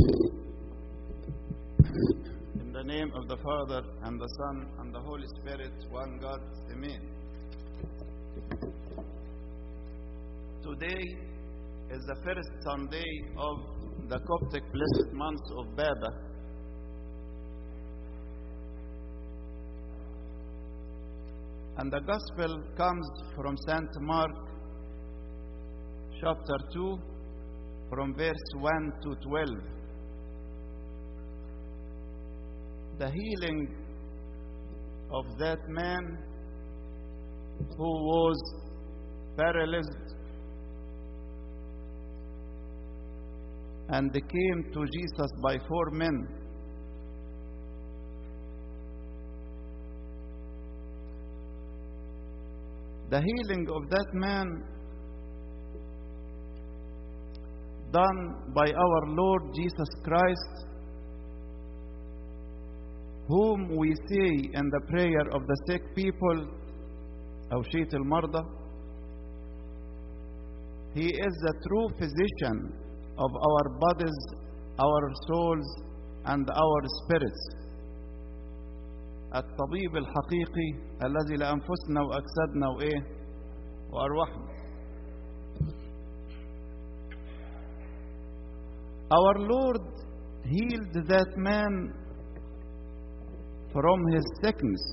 In the name of the Father, and the Son, and the Holy Spirit, one God, Amen. Today is the first Sunday of the Coptic blessed month of Baba. And the Gospel comes from St. Mark, chapter 2, from verse 1 to 12. The healing of that man who was paralyzed and came to Jesus by four men. The healing of that man done by our Lord Jesus Christ, whom we say in the prayer of the sick people, أوشية المرضى, He is the true physician of our bodies, our souls, and our spirits. الطبيب الحقيقي الذي لأنفسنا وأجسادنا وإيه وأرواحنا. Our Lord healed that man from his sickness,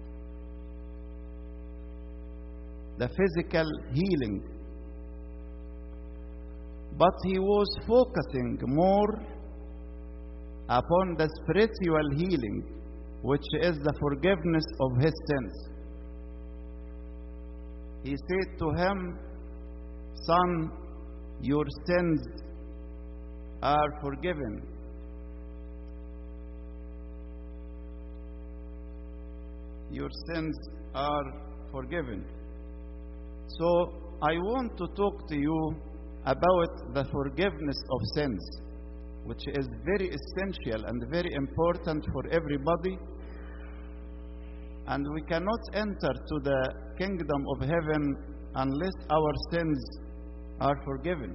the physical healing. But he was focusing more upon the spiritual healing, which is the forgiveness of his sins. He said to him, Son, your sins are forgiven. Your sins are forgiven. So, I want to talk to you about the forgiveness of sins, which is very essential and very important for everybody. And we cannot enter to the kingdom of heaven unless our sins are forgiven.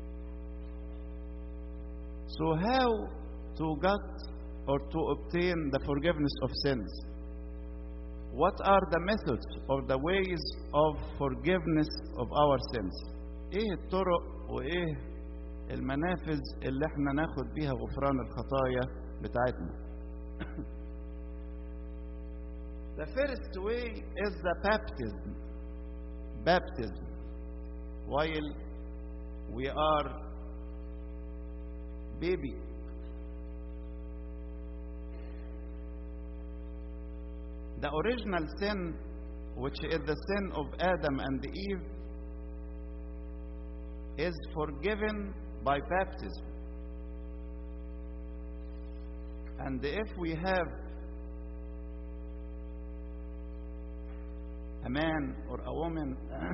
So, how to get or to obtain the forgiveness of sins? What are the methods or the ways of forgiveness of our sins? ايه الطرق وايه المنافذ اللي احنا ناخد بيها غفران الخطايا بتاعتنا The first way is the baptism baptism while we are baby the original sin which is the sin of Adam and Eve is forgiven by baptism. And if we have a man or a woman,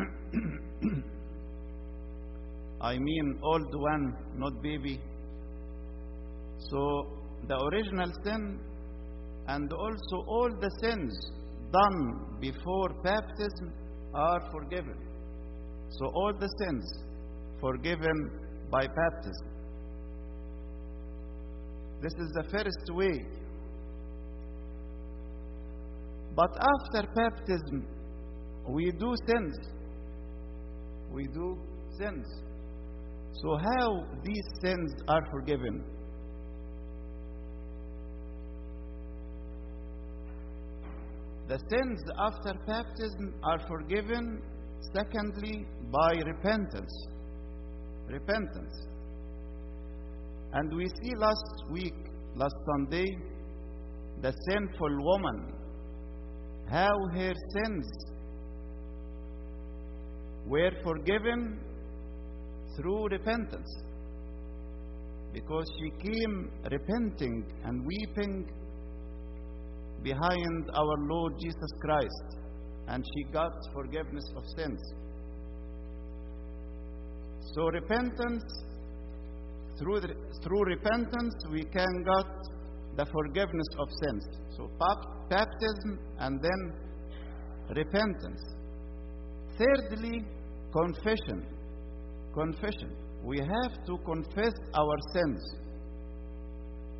I mean old one, not baby, so the original sin and also all the sins done before baptism are forgiven. So all the sins forgiven by baptism. This is the first way. But after baptism, we do sins. We do sins. So, how these sins are forgiven? The sins after baptism are forgiven, secondly, by repentance repentance. And we see last week, last Sunday, the sinful woman, how her sins were forgiven through repentance. Because she came repenting and weeping behind our Lord Jesus Christ, and she got forgiveness of sins. So repentance, through, the, through repentance, we can get the forgiveness of sins. So bap- baptism and then repentance. Thirdly, confession. Confession. We have to confess our sins.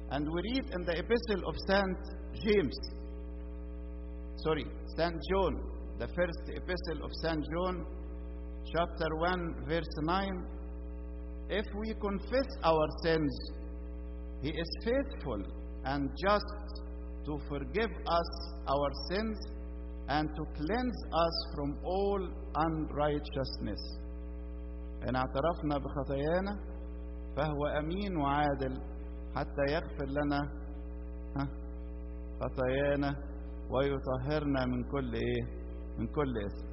And we read in the epistle of St. James, sorry, St. John, the first epistle of St. John, chapter 1, verse 9. If we confess our sins, He is faithful and just to forgive us our sins and to cleanse us from all unrighteousness. إن اعترفنا بخطايانا فهو أمين وعادل حتى يغفر لنا ها خطايانا ويطهرنا من كل إيه؟ من كل إثم.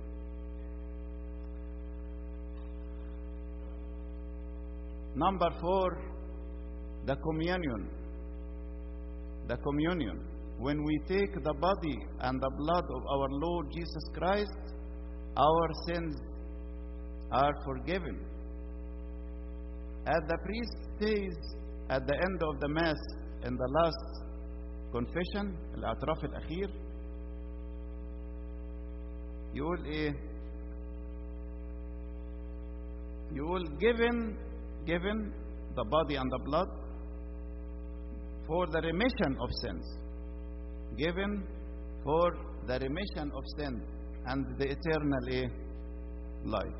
Number four, the communion. The communion. When we take the body and the blood of our Lord Jesus Christ, our sins are forgiven. As the priest says at the end of the Mass in the last confession, الاعتراف الأخير, يقول إيه؟ يقول given given the body and the blood for the remission of sins. Given for the remission of sins and the eternal eh, life.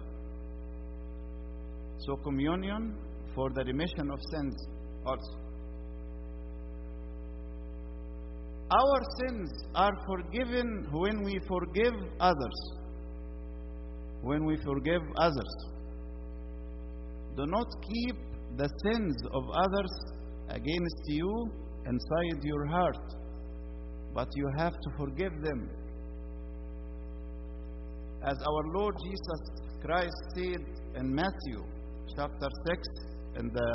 So, communion for the remission of sins also. Our sins are forgiven when we forgive others. When we forgive others. Do not keep the sins of others against you inside your heart, but you have to forgive them. As our Lord Jesus Christ said in Matthew chapter 6, in the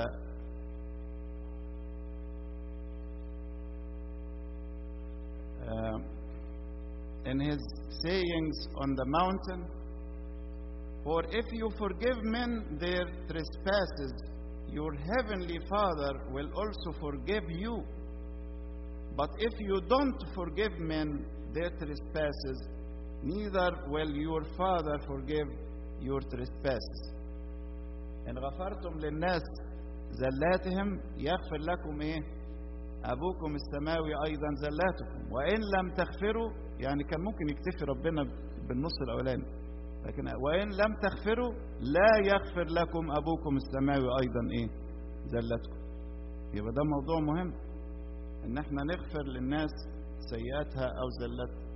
uh, in his sayings on the mountain, for if you forgive men their trespasses, your heavenly Father will also forgive you. But if you don't forgive men their trespasses, neither will your Father forgive your trespasses. إن غفرتم للناس زلاتهم يغفر لكم إيه؟ أبوكم السماوي أيضا زلاتكم وإن لم تغفروا يعني كان ممكن يكتفي ربنا بالنص الأولاني لكن وإن لم تغفروا لا يغفر لكم أبوكم السماوي أيضا إيه زلتكم يبقى ده موضوع مهم إن احنا نغفر للناس سيئاتها أو زلتها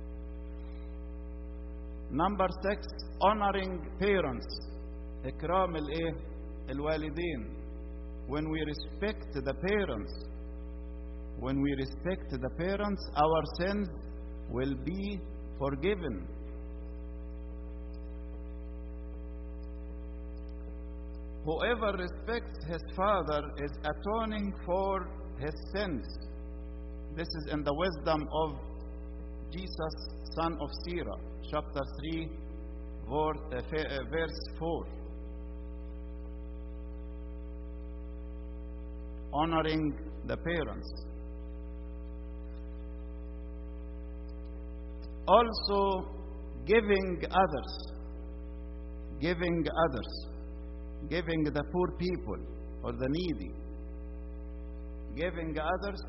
Number six, honoring parents. إكرام الإيه؟ الوالدين. When we respect the parents, when we respect the parents, our sins will be forgiven. Whoever respects his father is atoning for his sins. This is in the wisdom of Jesus, son of Sirah, chapter 3, verse 4. Honoring the parents. Also, giving others. Giving others giving the poor people or the needy, giving others.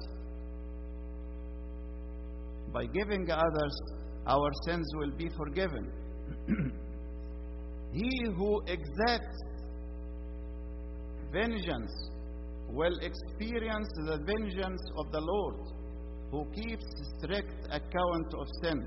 By giving others, our sins will be forgiven. he who exacts vengeance will experience the vengeance of the Lord, who keeps strict account of sin.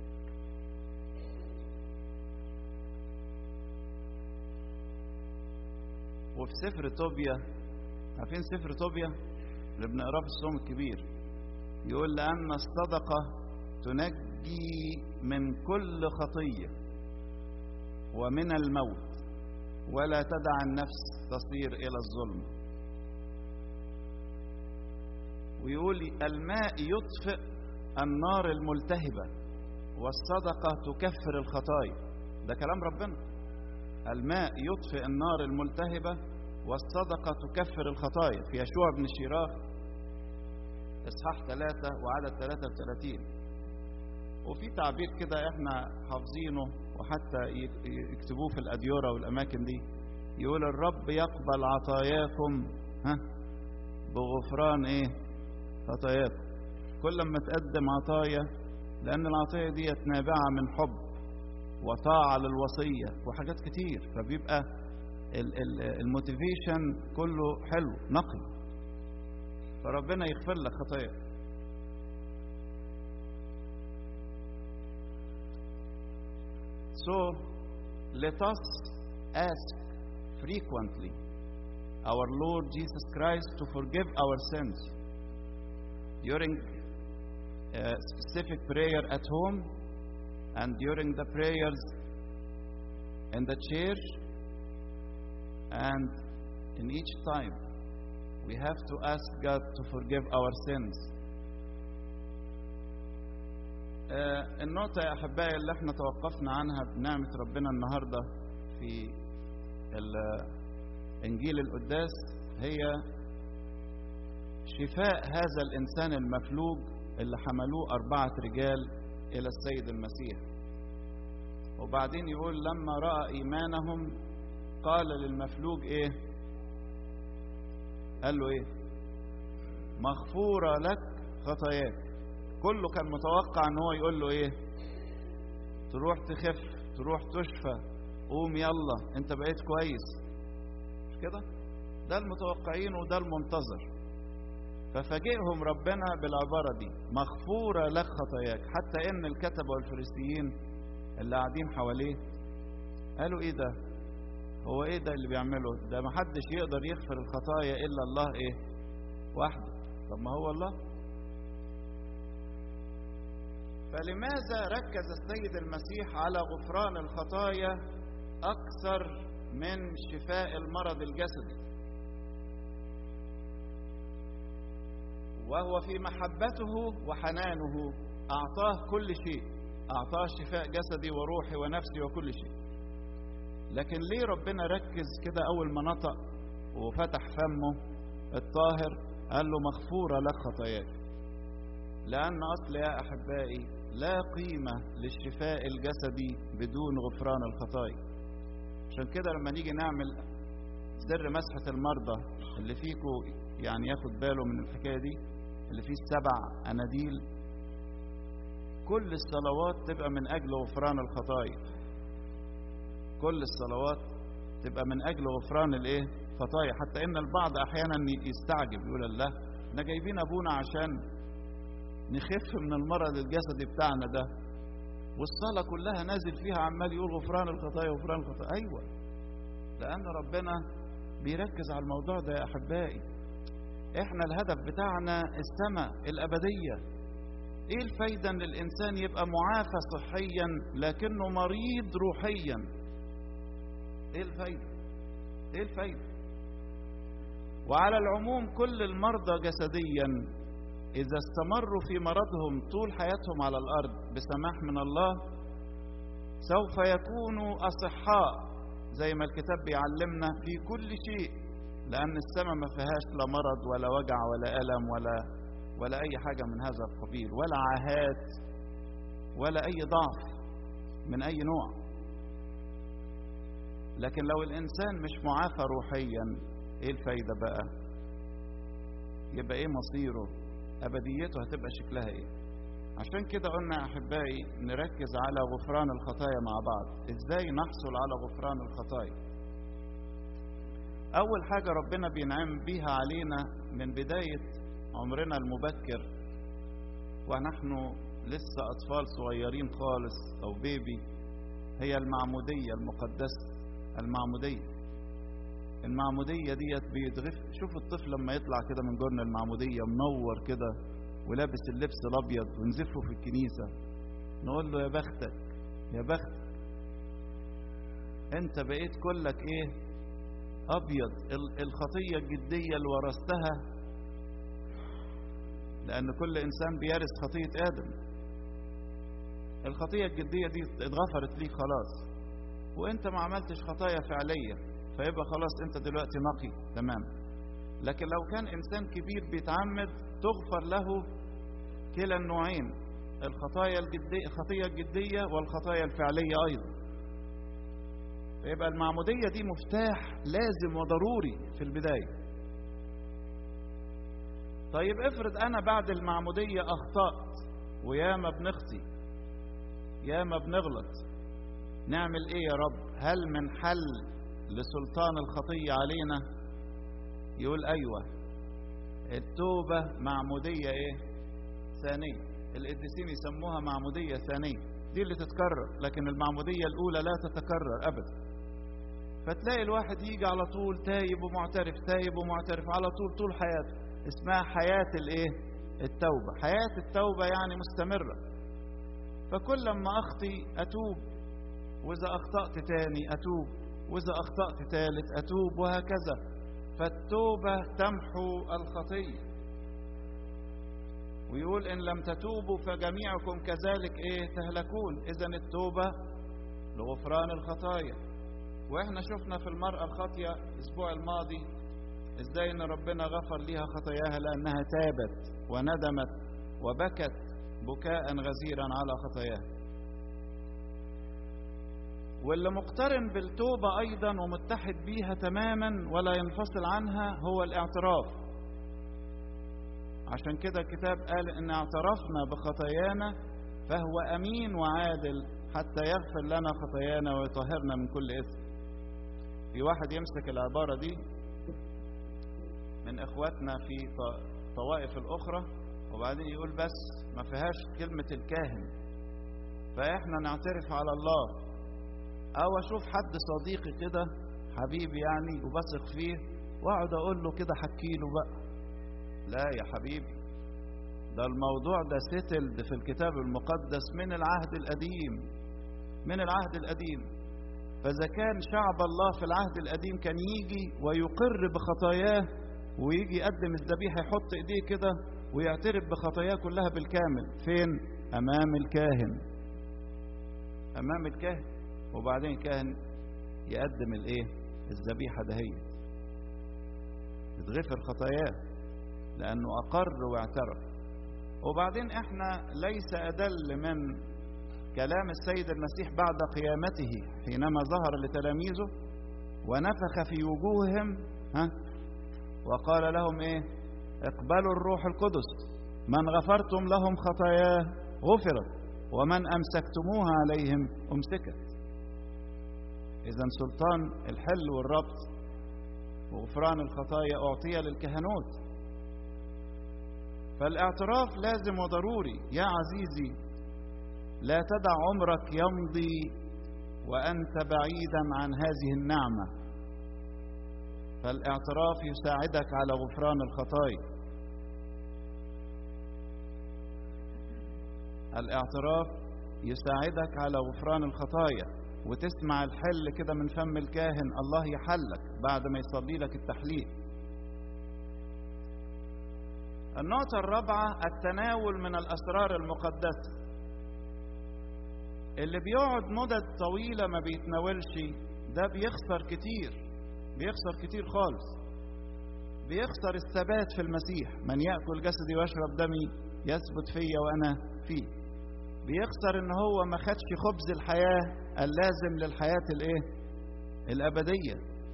وفي سفر طوبيا عارفين سفر طوبيا اللي بنقراه في الصوم الكبير يقول لأن الصدقة تنجي من كل خطية ومن الموت ولا تدع النفس تصير إلى الظلم ويقول الماء يطفئ النار الملتهبة والصدقة تكفر الخطايا ده كلام ربنا الماء يطفئ النار الملتهبة والصدقة تكفر الخطايا في يشوع بن شيراخ إصحاح 3 وعدد 33 وفي تعبير كده احنا حافظينه وحتى يكتبوه في الأديرة والأماكن دي يقول الرب يقبل عطاياكم ها بغفران ايه خطاياكم كل ما تقدم عطايا لان العطايا دي نابعه من حب وطاعه للوصيه وحاجات كتير فبيبقى الموتيفيشن كله حلو نقي فربنا يغفر لك خطاياك So let us ask frequently our Lord Jesus Christ to forgive our sins during a specific prayer at home and during the prayers in the church and in each time we have to ask God to forgive our sins آه، النقطة يا أحبائي اللي احنا توقفنا عنها بنعمة ربنا النهاردة في ال- إنجيل القداس هي شفاء هذا الإنسان المفلوج اللي حملوه أربعة رجال إلى السيد المسيح وبعدين يقول لما رأى إيمانهم قال للمفلوج إيه قال له إيه مغفورة لك خطاياك كله كان متوقع ان هو يقول له ايه تروح تخف تروح تشفى قوم يلا انت بقيت كويس مش كده ده المتوقعين وده المنتظر ففاجئهم ربنا بالعبارة دي مغفورة لك خطاياك حتى ان الكتبة والفريسيين اللي قاعدين حواليه قالوا ايه ده هو ايه ده اللي بيعمله ده محدش يقدر يغفر الخطايا الا الله ايه وحده طب ما هو الله فلماذا ركز السيد المسيح على غفران الخطايا اكثر من شفاء المرض الجسدي وهو في محبته وحنانه اعطاه كل شيء اعطاه شفاء جسدي وروحي ونفسي وكل شيء لكن ليه ربنا ركز كده اول ما نطق وفتح فمه الطاهر قال له مغفوره لك خطاياك لأن أصل يا أحبائي لا قيمة للشفاء الجسدي بدون غفران الخطايا عشان كده لما نيجي نعمل سر مسحة المرضى اللي فيكو يعني ياخد باله من الحكاية دي اللي فيه السبع أناديل كل الصلوات تبقى من أجل غفران الخطايا كل الصلوات تبقى من أجل غفران الإيه؟ خطايا حتى إن البعض أحيانا يستعجب يقول الله احنا جايبين أبونا عشان نخف من المرض الجسدي بتاعنا ده والصلاة كلها نازل فيها عمال يقول غفران الخطايا غفران الخطايا أيوة لأن ربنا بيركز على الموضوع ده يا أحبائي إحنا الهدف بتاعنا السماء الأبدية إيه الفايدة إن الإنسان يبقى معافى صحيا لكنه مريض روحيا إيه الفايدة إيه الفايدة وعلى العموم كل المرضى جسديا إذا استمروا في مرضهم طول حياتهم على الأرض بسماح من الله سوف يكونوا أصحاء زي ما الكتاب بيعلمنا في كل شيء لأن السماء ما فيهاش لا مرض ولا وجع ولا ألم ولا ولا أي حاجة من هذا القبيل ولا عاهات ولا أي ضعف من أي نوع لكن لو الإنسان مش معافى روحيا إيه الفايدة بقى؟ يبقى إيه مصيره؟ أبديته هتبقى شكلها إيه عشان كده قلنا يا أحبائي نركز على غفران الخطايا مع بعض إزاي نحصل على غفران الخطايا أول حاجة ربنا بينعم بيها علينا من بداية عمرنا المبكر ونحن لسه أطفال صغيرين خالص أو بيبي هي المعمودية المقدسة المعمودية المعمودية ديت بيتغف شوف الطفل لما يطلع كده من جرن المعمودية منور كده ولابس اللبس الأبيض ونزفه في الكنيسة نقول له يا بختك يا بختك أنت بقيت كلك إيه أبيض الخطية الجدية اللي ورثتها لأن كل إنسان بيرث خطية آدم الخطية الجدية دي اتغفرت ليك خلاص وانت ما عملتش خطايا فعليه فيبقى خلاص انت دلوقتي نقي تمام لكن لو كان انسان كبير بيتعمد تغفر له كلا النوعين الخطايا الجدية الخطية الجدية والخطايا الفعلية أيضا فيبقى المعمودية دي مفتاح لازم وضروري في البداية طيب افرض انا بعد المعمودية اخطأت وياما بنخطي ياما بنغلط نعمل ايه يا رب هل من حل لسلطان الخطية علينا يقول ايوه التوبة معمودية ايه ثانية القديسين يسموها معمودية ثانية دي اللي تتكرر لكن المعمودية الأولى لا تتكرر أبدا فتلاقي الواحد يجي على طول تايب ومعترف تايب ومعترف على طول طول حياته اسمها حياة الايه التوبة حياة التوبة يعني مستمرة فكل لما أخطي أتوب وإذا أخطأت تاني أتوب وإذا أخطأت ثالث أتوب وهكذا فالتوبة تمحو الخطية ويقول إن لم تتوبوا فجميعكم كذلك إيه تهلكون إذا التوبة لغفران الخطايا وإحنا شفنا في المرأة الخاطية الأسبوع الماضي إزاي إن ربنا غفر ليها خطاياها لأنها تابت وندمت وبكت بكاء غزيرا على خطاياها واللي مقترن بالتوبة أيضا ومتحد بيها تماما ولا ينفصل عنها هو الاعتراف عشان كده الكتاب قال إن اعترفنا بخطايانا فهو أمين وعادل حتى يغفر لنا خطايانا ويطهرنا من كل إثم في واحد يمسك العبارة دي من إخواتنا في طوائف الأخرى وبعدين يقول بس ما فيهاش كلمة الكاهن فإحنا نعترف على الله او اشوف حد صديقي كده حبيبي يعني وبثق فيه واقعد اقول له كده حكي له بقى لا يا حبيبي ده الموضوع ده ستلد في الكتاب المقدس من العهد القديم من العهد القديم فاذا كان شعب الله في العهد القديم كان يجي ويقر بخطاياه ويجي يقدم الذبيحه يحط ايديه كده ويعترف بخطاياه كلها بالكامل فين امام الكاهن امام الكاهن وبعدين كان يقدم الايه الذبيحه دهيت تتغفر خطاياه لانه اقر واعترف وبعدين احنا ليس ادل من كلام السيد المسيح بعد قيامته حينما ظهر لتلاميذه ونفخ في وجوههم ها وقال لهم ايه اقبلوا الروح القدس من غفرتم لهم خطاياه غفرت ومن امسكتموها عليهم امسكت إذا سلطان الحل والربط وغفران الخطايا أعطي للكهنوت فالاعتراف لازم وضروري يا عزيزي لا تدع عمرك يمضي وأنت بعيدا عن هذه النعمة فالاعتراف يساعدك على غفران الخطايا الاعتراف يساعدك على غفران الخطايا وتسمع الحل كده من فم الكاهن الله يحلك بعد ما يصلي لك التحليل النقطة الرابعة التناول من الأسرار المقدسة اللي بيقعد مدد طويلة ما بيتناولش ده بيخسر كتير بيخسر كتير خالص بيخسر الثبات في المسيح من يأكل جسدي ويشرب دمي يثبت فيا وأنا فيه بيخسر ان هو ما خدش خبز الحياة اللازم للحياة الايه الابدية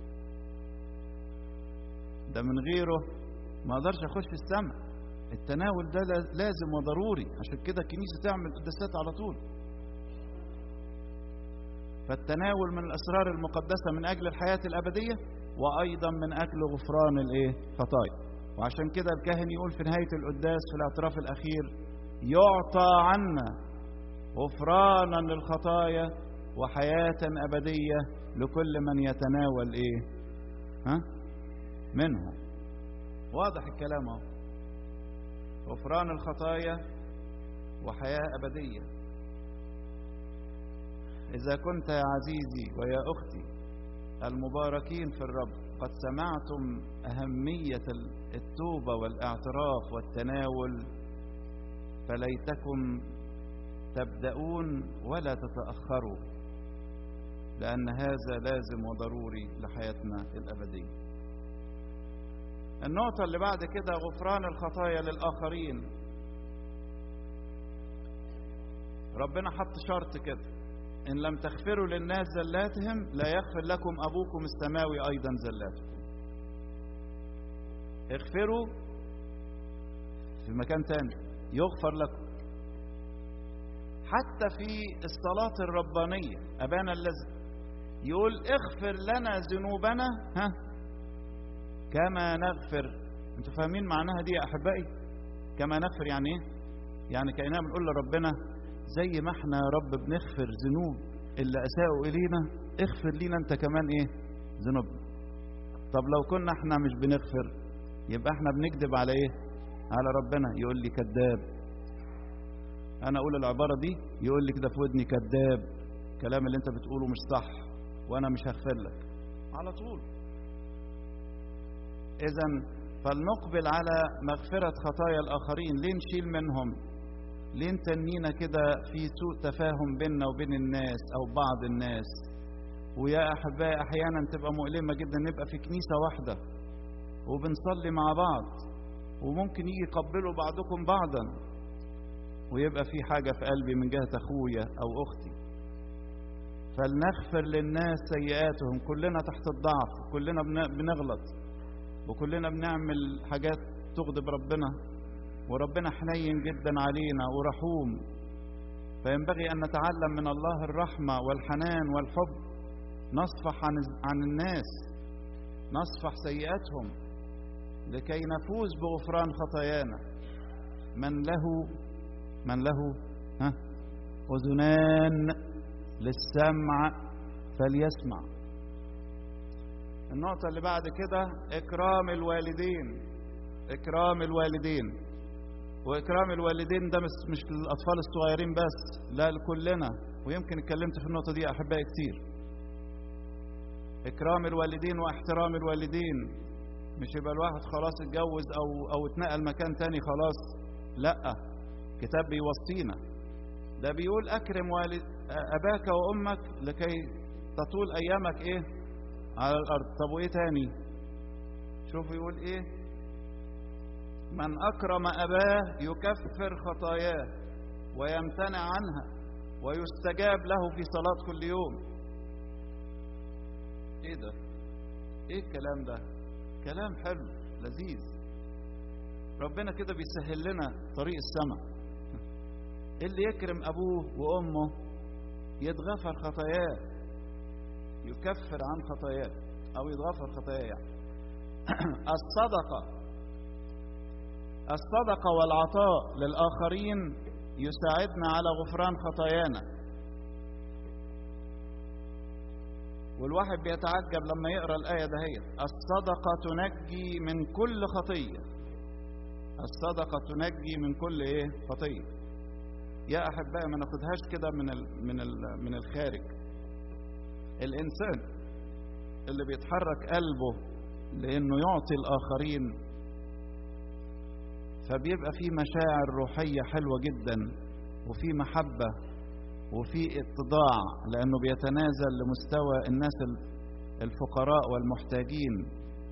ده من غيره ما اقدرش اخش السماء التناول ده لازم وضروري عشان كده الكنيسة تعمل قداسات على طول فالتناول من الاسرار المقدسة من اجل الحياة الابدية وايضا من اجل غفران الايه خطايا وعشان كده الكاهن يقول في نهاية القداس في الاعتراف الاخير يعطى عنا غفرانا للخطايا وحياة أبدية لكل من يتناول إيه؟ ها؟ منه واضح الكلام اهو غفران الخطايا وحياة أبدية إذا كنت يا عزيزي ويا أختي المباركين في الرب قد سمعتم أهمية التوبة والاعتراف والتناول فليتكم تبدأون ولا تتأخروا لأن هذا لازم وضروري لحياتنا الأبدية النقطة اللي بعد كده غفران الخطايا للآخرين ربنا حط شرط كده إن لم تغفروا للناس زلاتهم لا يغفر لكم أبوكم السماوي أيضا زلاتكم اغفروا في مكان تاني يغفر لكم حتى في الصلاة الربانية أبانا الذي يقول اغفر لنا ذنوبنا ها كما نغفر انتوا فاهمين معناها دي يا احبائي كما نغفر يعني ايه يعني كاننا بنقول لربنا زي ما احنا يا رب بنغفر ذنوب اللي اساءوا الينا اغفر لينا انت كمان ايه ذنوبنا طب لو كنا احنا مش بنغفر يبقى احنا بنكذب على ايه على ربنا يقول لي كذاب انا اقول العباره دي يقول لي كده في ودني كذاب الكلام اللي انت بتقوله مش صح وانا مش هغفر لك على طول اذا فلنقبل على مغفرة خطايا الآخرين ليه نشيل منهم ليه نتنينا كده في سوء تفاهم بيننا وبين الناس أو بعض الناس ويا أحبائي أحيانا تبقى مؤلمة جدا نبقى في كنيسة واحدة وبنصلي مع بعض وممكن يجي يقبلوا بعضكم بعضا ويبقى في حاجة في قلبي من جهة أخويا أو أختي فلنغفر للناس سيئاتهم كلنا تحت الضعف كلنا بنغلط وكلنا بنعمل حاجات تغضب ربنا وربنا حنين جدا علينا ورحوم فينبغي ان نتعلم من الله الرحمه والحنان والحب نصفح عن عن الناس نصفح سيئاتهم لكي نفوز بغفران خطايانا من له من له ها اذنان للسمع فليسمع النقطة اللي بعد كده إكرام الوالدين إكرام الوالدين وإكرام الوالدين ده مش مش للأطفال الصغيرين بس لا لكلنا ويمكن اتكلمت في النقطة دي أحبائي كتير إكرام الوالدين واحترام الوالدين مش يبقى الواحد خلاص اتجوز أو أو اتنقل مكان تاني خلاص لأ كتاب بيوصينا ده بيقول أكرم والد أباك وأمك لكي تطول أيامك إيه على الأرض طب وإيه تاني شوفوا يقول إيه من أكرم أباه يكفر خطاياه ويمتنع عنها ويستجاب له في صلاة كل يوم إيه ده إيه الكلام ده كلام حلو لذيذ ربنا كده بيسهل لنا طريق السماء اللي يكرم أبوه وأمه يتغفر خطاياه يكفر عن خطاياه أو يتغفر خطاياه يعني. الصدقة الصدقة والعطاء للآخرين يساعدنا على غفران خطايانا والواحد بيتعجب لما يقرا الآية دهيت الصدقة تنجي من كل خطية الصدقة تنجي من كل إيه خطية يا أحبائي ما ناخدهاش كده من ال من ال من الخارج الإنسان اللي بيتحرك قلبه لأنه يعطي الآخرين فبيبقى في مشاعر روحية حلوة جدا وفي محبة وفي اتضاع لأنه بيتنازل لمستوى الناس الفقراء والمحتاجين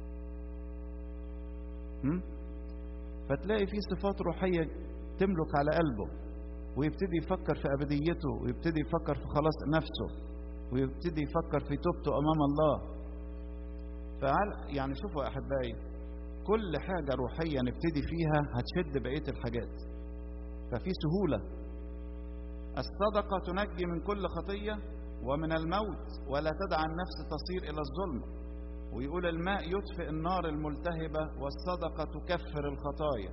فتلاقي في صفات روحية تملك على قلبه ويبتدي يفكر في أبديته ويبتدي يفكر في خلاص نفسه ويبتدي يفكر في توبته أمام الله فعل يعني شوفوا يا أحبائي كل حاجة روحية نبتدي فيها هتشد بقية الحاجات ففي سهولة الصدقة تنجي من كل خطية ومن الموت ولا تدع النفس تصير إلى الظلم ويقول الماء يطفئ النار الملتهبة والصدقة تكفر الخطايا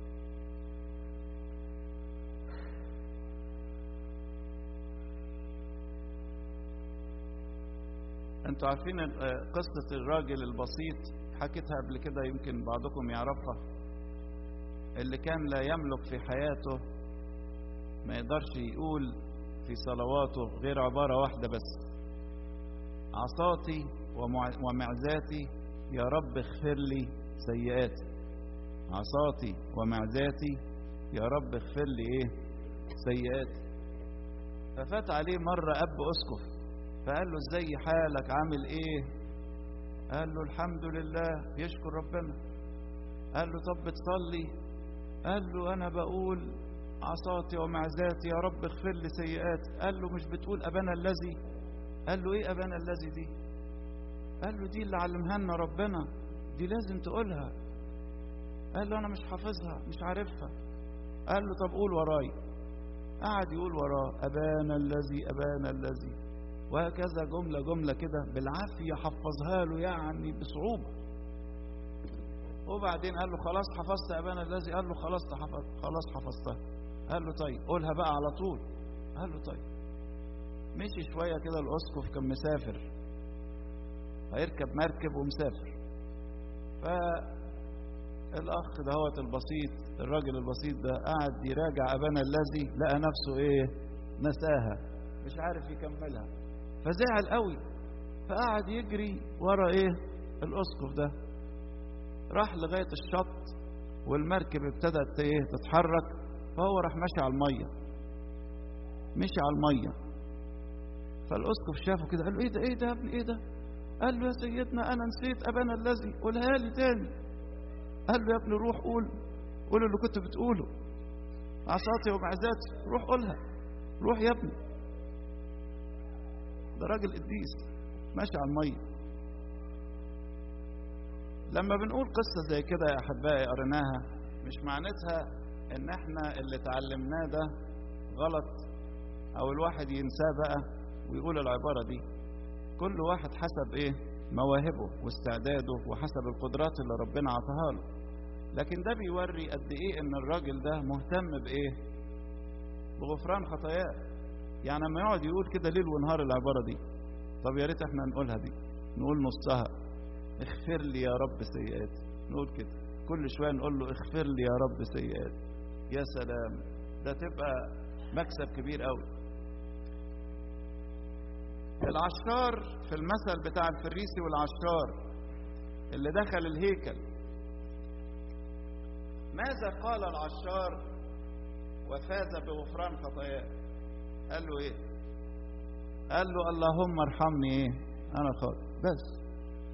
انتوا عارفين قصة الراجل البسيط حكيتها قبل كده يمكن بعضكم يعرفها اللي كان لا يملك في حياته ما يقدرش يقول في صلواته غير عبارة واحدة بس عصاتي ومعزاتي يا رب اغفر لي سيئاتي عصاتي ومعزاتي يا رب اغفر لي ايه سيئاتي ففات عليه مرة أب أسقف فقال له ازاي حالك عامل ايه قال له الحمد لله يشكر ربنا قال له طب بتصلي قال له انا بقول عصاتي ومعزاتي يا رب اغفر لي سيئاتي قال له مش بتقول ابانا الذي قال له ايه ابانا الذي دي قال له دي اللي علمها لنا ربنا دي لازم تقولها قال له انا مش حافظها مش عارفها قال له طب قول وراي قعد يقول وراه ابانا الذي ابانا الذي وهكذا جمله جمله كده بالعافيه حفظها له يعني بصعوبه وبعدين قال له خلاص حفظت ابانا الذي قال له خلاص حفظ خلاص حفظتها قال له طيب قولها بقى على طول قال له طيب مشي شويه كده الاسقف كان مسافر هيركب مركب ومسافر فالاخ دهوت البسيط الراجل البسيط ده قعد يراجع ابانا الذي لقى نفسه ايه نساها مش عارف يكملها فزعل قوي فقعد يجري ورا ايه الاسقف ده راح لغايه الشط والمركب ابتدت ايه تتحرك فهو راح ماشي على الميه مشي على الميه فالاسقف شافه كده قال له ايه ده ايه ده يا ابني ايه ده قال له يا سيدنا انا نسيت ابانا الذي قولها لي تاني قال له يا ابني روح قول قول اللي كنت بتقوله عصاتي ومعزاتي روح قولها روح يا ابني ده راجل قديس ماشي على الميه لما بنقول قصه زي كده يا احبائي قريناها مش معناتها ان احنا اللي اتعلمناه ده غلط او الواحد ينساه بقى ويقول العباره دي كل واحد حسب ايه مواهبه واستعداده وحسب القدرات اللي ربنا عطاها له لكن ده بيوري قد ايه ان الراجل ده مهتم بايه بغفران خطاياه يعني لما يقعد يقول كده ليل ونهار العباره دي طب يا ريت احنا نقولها دي نقول نصها اغفر لي يا رب سيئاتي نقول كده كل شويه نقول له اغفر لي يا رب سيئاتي يا سلام ده تبقى مكسب كبير قوي العشار في المثل بتاع الفريسي والعشار اللي دخل الهيكل ماذا قال العشار وفاز بغفران خطاياه قال له ايه قال له اللهم ارحمني ايه انا خاطئ بس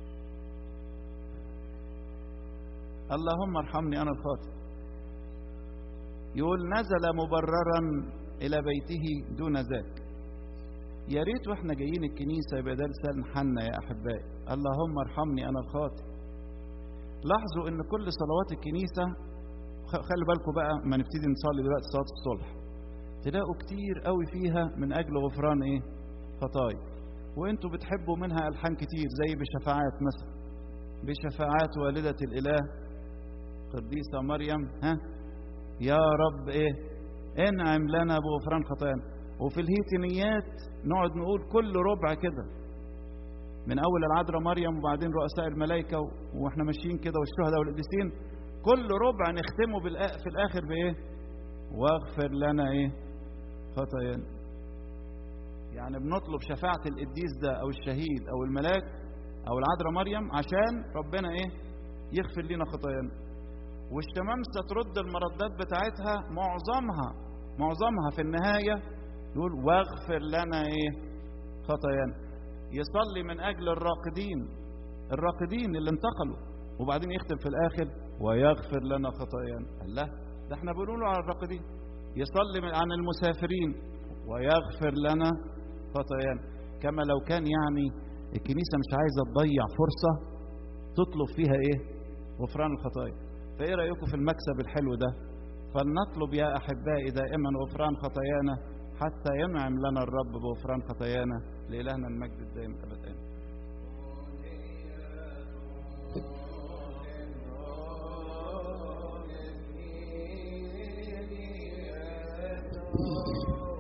اللهم ارحمني انا الخاطئ يقول نزل مبررا الى بيته دون ذاك يا ريت واحنا جايين الكنيسه يبقى ده لسان حنا يا احبائي اللهم ارحمني انا الخاطئ لاحظوا ان كل صلوات الكنيسه خلي بالكم بقى ما نبتدي نصلي دلوقتي صلاه الصلح تلاقوا كتير قوي فيها من اجل غفران ايه خطايا وانتوا بتحبوا منها الحان كتير زي بشفاعات مثلا بشفاعات والده الاله قديسه مريم ها يا رب ايه انعم لنا بغفران خطايانا وفي الهيتينيات نقعد نقول كل ربع كده من اول العذراء مريم وبعدين رؤساء الملائكه واحنا ماشيين كده والشهداء والقديسين كل ربع نختمه في الاخر بايه واغفر لنا ايه خطايانا يعني بنطلب شفاعة القديس ده أو الشهيد أو الملاك أو العذراء مريم عشان ربنا إيه يغفر لنا خطايانا والشمامسة ترد المردات بتاعتها معظمها معظمها في النهاية يقول واغفر لنا إيه خطايانا يصلي من أجل الراقدين الراقدين اللي انتقلوا وبعدين يختم في الآخر ويغفر لنا خطايانا الله ده احنا بنقوله على الراقدين يصلي عن المسافرين ويغفر لنا خطايانا كما لو كان يعني الكنيسة مش عايزة تضيع فرصة تطلب فيها ايه غفران الخطايا فايه رأيكم في المكسب الحلو ده فلنطلب يا أحبائي دائما غفران خطايانا حتى ينعم لنا الرب بغفران خطايانا لإلهنا المجد الدائم أبدا Thank you.